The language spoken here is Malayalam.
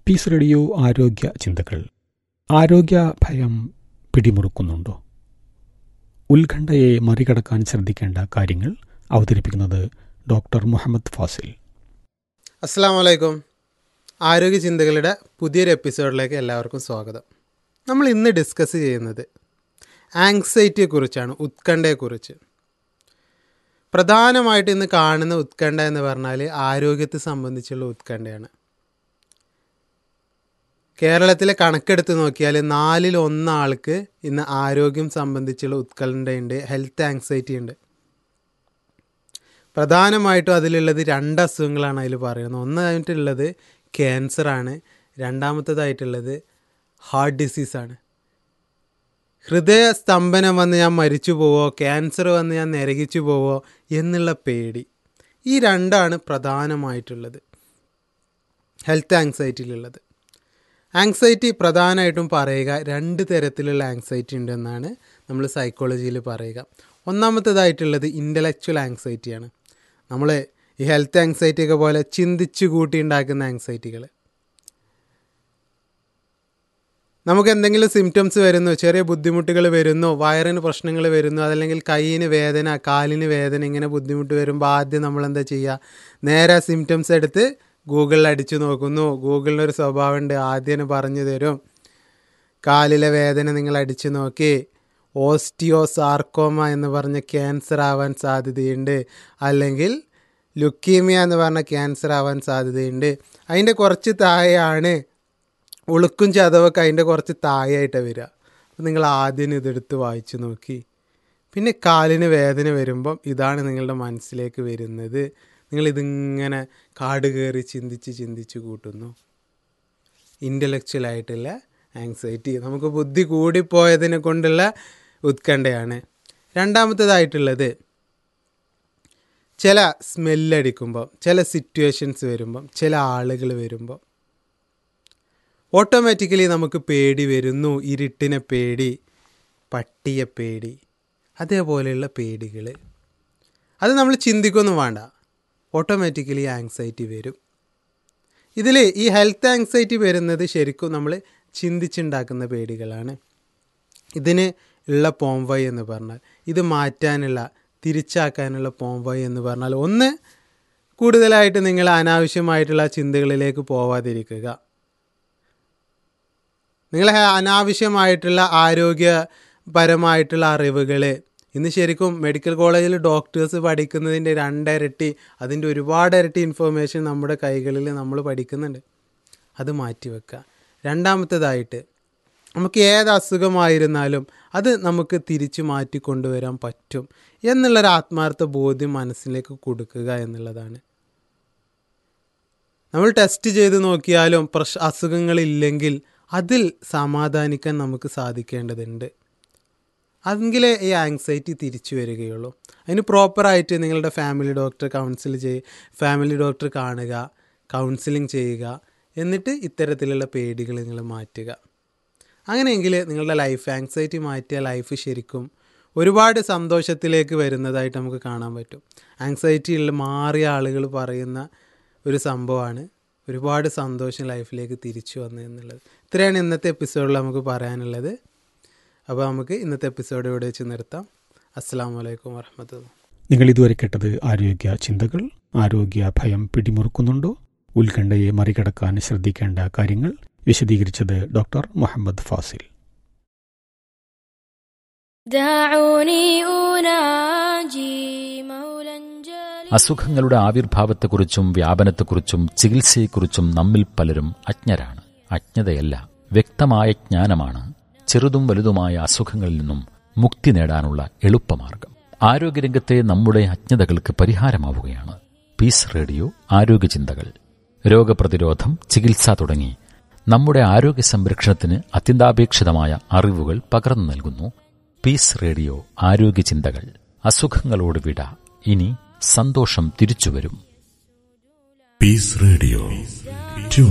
പീസ് റേഡിയോ ആരോഗ്യ ചിന്തകൾ ആരോഗ്യ ഭയം പിടിമുറുക്കുന്നുണ്ടോ ഉത്കണ്ഠയെ മറികടക്കാൻ ശ്രദ്ധിക്കേണ്ട കാര്യങ്ങൾ അവതരിപ്പിക്കുന്നത് ഡോക്ടർ മുഹമ്മദ് ഫാസിൽ അസ്സാം വലൈക്കും ആരോഗ്യ ചിന്തകളുടെ പുതിയൊരു എപ്പിസോഡിലേക്ക് എല്ലാവർക്കും സ്വാഗതം നമ്മൾ ഇന്ന് ഡിസ്കസ് ചെയ്യുന്നത് ആങ്സൈറ്റിയെക്കുറിച്ചാണ് ഉത്കണ്ഠയെക്കുറിച്ച് പ്രധാനമായിട്ട് ഇന്ന് കാണുന്ന ഉത്കണ്ഠ എന്ന് പറഞ്ഞാൽ ആരോഗ്യത്തെ സംബന്ധിച്ചുള്ള ഉത്കണ്ഠയാണ് കേരളത്തിലെ കണക്കെടുത്ത് നോക്കിയാൽ നാലിൽ ഒന്നാൾക്ക് ഇന്ന് ആരോഗ്യം സംബന്ധിച്ചുള്ള ഉത്കണ്ഠയുണ്ട് ഹെൽത്ത് ആങ്സൈറ്റി ഉണ്ട് പ്രധാനമായിട്ടും അതിലുള്ളത് രണ്ട് അസുഖങ്ങളാണ് അതിൽ പറയുന്നത് ഒന്നായിട്ടുള്ളത് ക്യാൻസറാണ് രണ്ടാമത്തേതായിട്ടുള്ളത് ഹാർട്ട് ഡിസീസാണ് ഹൃദയ സ്തംഭനം വന്ന് ഞാൻ മരിച്ചു പോവോ ക്യാൻസർ വന്ന് ഞാൻ നരകിച്ചു പോവോ എന്നുള്ള പേടി ഈ രണ്ടാണ് പ്രധാനമായിട്ടുള്ളത് ഹെൽത്ത് ആങ്സൈറ്റിയിലുള്ളത് ആങ്സൈറ്റി പ്രധാനമായിട്ടും പറയുക രണ്ട് തരത്തിലുള്ള ആങ്സൈറ്റി ഉണ്ടെന്നാണ് നമ്മൾ സൈക്കോളജിയിൽ പറയുക ഒന്നാമത്തേതായിട്ടുള്ളത് ഇൻ്റലക്ച്വൽ ആങ്സൈറ്റിയാണ് നമ്മൾ ഈ ഹെൽത്ത് ആങ്സൈറ്റി ഒക്കെ പോലെ ചിന്തിച്ചു കൂട്ടി ഉണ്ടാക്കുന്ന ആങ്സൈറ്റികൾ നമുക്ക് എന്തെങ്കിലും സിംറ്റംസ് വരുന്നു ചെറിയ ബുദ്ധിമുട്ടുകൾ വരുന്നു വയറിന് പ്രശ്നങ്ങൾ വരുന്നു അതല്ലെങ്കിൽ കൈയിന് വേദന കാലിന് വേദന ഇങ്ങനെ ബുദ്ധിമുട്ട് വരുമ്പോൾ ആദ്യം നമ്മൾ എന്താ ചെയ്യുക നേരെ സിംറ്റംസ് എടുത്ത് ഗൂഗിളിൽ അടിച്ചു നോക്കുന്നു ഗൂഗിളിനൊരു സ്വഭാവമുണ്ട് ആദ്യം പറഞ്ഞു തരും കാലിലെ വേദന നിങ്ങൾ അടിച്ചു നോക്കി ഓസ്റ്റിയോസാർക്കോമ എന്ന് പറഞ്ഞ ക്യാൻസർ ആവാൻ സാധ്യതയുണ്ട് അല്ലെങ്കിൽ ലുക്കീമിയ എന്ന് പറഞ്ഞ ക്യാൻസർ ആവാൻ സാധ്യതയുണ്ട് അതിൻ്റെ കുറച്ച് താഴെയാണ് ഉളുക്കും ചതവൊക്കെ അതിൻ്റെ കുറച്ച് താഴെയായിട്ടാണ് വരിക അപ്പം നിങ്ങൾ ആദ്യം ഇതെടുത്ത് വായിച്ചു നോക്കി പിന്നെ കാലിന് വേദന വരുമ്പം ഇതാണ് നിങ്ങളുടെ മനസ്സിലേക്ക് വരുന്നത് നിങ്ങളിതിങ്ങനെ കാട് കയറി ചിന്തിച്ച് ചിന്തിച്ച് കൂട്ടുന്നു ഇൻ്റലക്ച്വലായിട്ടുള്ള ആങ്സൈറ്റി നമുക്ക് ബുദ്ധി കൂടിപ്പോയതിനെ കൊണ്ടുള്ള ഉത്കണ്ഠയാണ് രണ്ടാമത്തേതായിട്ടുള്ളത് ചില സ്മെല്ലടിക്കുമ്പം ചില സിറ്റുവേഷൻസ് വരുമ്പം ചില ആളുകൾ വരുമ്പം ഓട്ടോമാറ്റിക്കലി നമുക്ക് പേടി വരുന്നു ഇരുട്ടിനെ പേടി പട്ടിയെ പേടി അതേപോലെയുള്ള പേടികൾ അത് നമ്മൾ ചിന്തിക്കൊന്നും വേണ്ട ഓട്ടോമാറ്റിക്കലി ആങ്സൈറ്റി വരും ഇതിൽ ഈ ഹെൽത്ത് ആങ്സൈറ്റി വരുന്നത് ശരിക്കും നമ്മൾ ചിന്തിച്ചുണ്ടാക്കുന്ന പേടികളാണ് ഇതിന് ഉള്ള പോംവൈ എന്ന് പറഞ്ഞാൽ ഇത് മാറ്റാനുള്ള തിരിച്ചാക്കാനുള്ള പോംവൈ എന്ന് പറഞ്ഞാൽ ഒന്ന് കൂടുതലായിട്ട് നിങ്ങൾ അനാവശ്യമായിട്ടുള്ള ചിന്തകളിലേക്ക് പോവാതിരിക്കുക നിങ്ങൾ അനാവശ്യമായിട്ടുള്ള ആരോഗ്യപരമായിട്ടുള്ള അറിവുകൾ ഇന്ന് ശരിക്കും മെഡിക്കൽ കോളേജിൽ ഡോക്ടേഴ്സ് പഠിക്കുന്നതിൻ്റെ രണ്ടിരട്ടി അതിൻ്റെ ഒരുപാട് ഇരട്ടി ഇൻഫർമേഷൻ നമ്മുടെ കൈകളിൽ നമ്മൾ പഠിക്കുന്നുണ്ട് അത് മാറ്റിവെക്കുക രണ്ടാമത്തേതായിട്ട് നമുക്ക് ഏത് അസുഖമായിരുന്നാലും അത് നമുക്ക് തിരിച്ചു മാറ്റി കൊണ്ടുവരാൻ പറ്റും എന്നുള്ളൊരു ആത്മാർത്ഥ ബോധ്യം മനസ്സിലേക്ക് കൊടുക്കുക എന്നുള്ളതാണ് നമ്മൾ ടെസ്റ്റ് ചെയ്ത് നോക്കിയാലും പ്രശ് അസുഖങ്ങളില്ലെങ്കിൽ അതിൽ സമാധാനിക്കാൻ നമുക്ക് സാധിക്കേണ്ടതുണ്ട് അതെങ്കിലേ ഈ ആങ്സൈറ്റി തിരിച്ചു വരികയുള്ളൂ അതിന് പ്രോപ്പറായിട്ട് നിങ്ങളുടെ ഫാമിലി ഡോക്ടർ കൗൺസിൽ ചെയ് ഫാമിലി ഡോക്ടർ കാണുക കൗൺസിലിംഗ് ചെയ്യുക എന്നിട്ട് ഇത്തരത്തിലുള്ള പേടികൾ നിങ്ങൾ മാറ്റുക അങ്ങനെയെങ്കിൽ നിങ്ങളുടെ ലൈഫ് ആങ്സൈറ്റി മാറ്റിയ ലൈഫ് ശരിക്കും ഒരുപാട് സന്തോഷത്തിലേക്ക് വരുന്നതായിട്ട് നമുക്ക് കാണാൻ പറ്റും ആങ്സൈറ്റിയിൽ മാറിയ ആളുകൾ പറയുന്ന ഒരു സംഭവമാണ് ഒരുപാട് സന്തോഷം ലൈഫിലേക്ക് തിരിച്ചു വന്നു എന്നുള്ളത് ഇത്രയാണ് ഇന്നത്തെ എപ്പിസോഡിൽ നമുക്ക് പറയാനുള്ളത് അപ്പോൾ നമുക്ക് ഇന്നത്തെ എപ്പിസോഡ് ഇവിടെ വെച്ച് നിർത്താം അസ്സാം വലൈക്കും വർഹമത്തുള്ള നിങ്ങൾ ഇതുവരെ കേട്ടത് ആരോഗ്യ ചിന്തകൾ ആരോഗ്യ ഭയം പിടിമുറുക്കുന്നുണ്ടോ ഉത്കണ്ഠയെ മറികടക്കാൻ ശ്രദ്ധിക്കേണ്ട കാര്യങ്ങൾ വിശദീകരിച്ചത് ഡോക്ടർ മുഹമ്മദ് ഫാസിൽ دعوني أناجي مولا جليلا അസുഖങ്ങളുടെ ആവിർഭാവത്തെക്കുറിച്ചും വ്യാപനത്തെക്കുറിച്ചും ചികിത്സയെക്കുറിച്ചും നമ്മിൽ പലരും അജ്ഞരാണ് അജ്ഞതയല്ല വ്യക്തമായ ജ്ഞാനമാണ് ചെറുതും വലുതുമായ അസുഖങ്ങളിൽ നിന്നും മുക്തി നേടാനുള്ള എളുപ്പമാർഗം ആരോഗ്യരംഗത്തെ നമ്മുടെ അജ്ഞതകൾക്ക് പരിഹാരമാവുകയാണ് പീസ് റേഡിയോ ആരോഗ്യചിന്തകൾ രോഗപ്രതിരോധം ചികിത്സ തുടങ്ങി നമ്മുടെ ആരോഗ്യ സംരക്ഷണത്തിന് അത്യന്താപേക്ഷിതമായ അറിവുകൾ പകർന്നു നൽകുന്നു പീസ് റേഡിയോ ആരോഗ്യചിന്തകൾ അസുഖങ്ങളോട് വിട ഇനി സന്തോഷം തിരിച്ചുവരും Peace Radio.